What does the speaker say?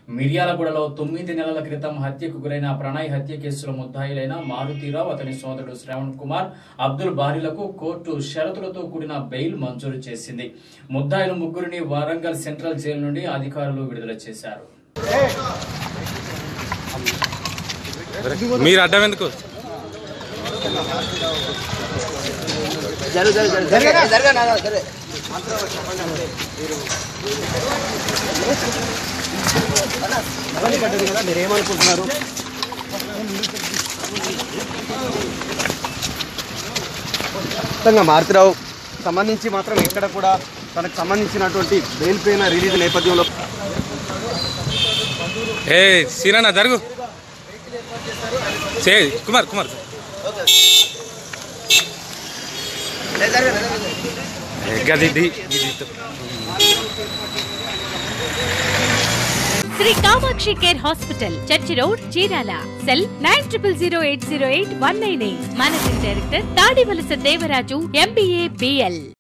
మిర్యాలగూడలో తొమ్మిది నెలల క్రితం హత్యకు గురైన ప్రణయ్ హత్య కేసులో ముద్దాయిలైన మారుతీరావు అతని సోదరుడు శ్రవణ్ కుమార్ అబ్దుల్ బారీలకు కోర్టు షరతులతో కూడిన బెయిల్ మంజూరు చేసింది ముద్దాయిలు ముగ్గురిని వారంగల్ సెంట్రల్ జైలు నుండి అధికారులు విడుదల చేశారు మీరు అడ్డం ఎందుకు మీరు ఏమనుకుంటున్నారు మొత్తంగా మారుతిరావు సంబంధించి మాత్రం ఎక్కడ కూడా తనకు సంబంధించినటువంటి బెయిల్ పైన రిలీజ్ నేపథ్యంలో ఏ సీనన్న జరుగు చే కుమార్ కుమార్ ఏ, గది ఇది ఇది Sri Kamakshi care hospital church road Chirala cell nine triple zero eight zero eight one nine eight managing director Tadivalasa Devaraju MBA BL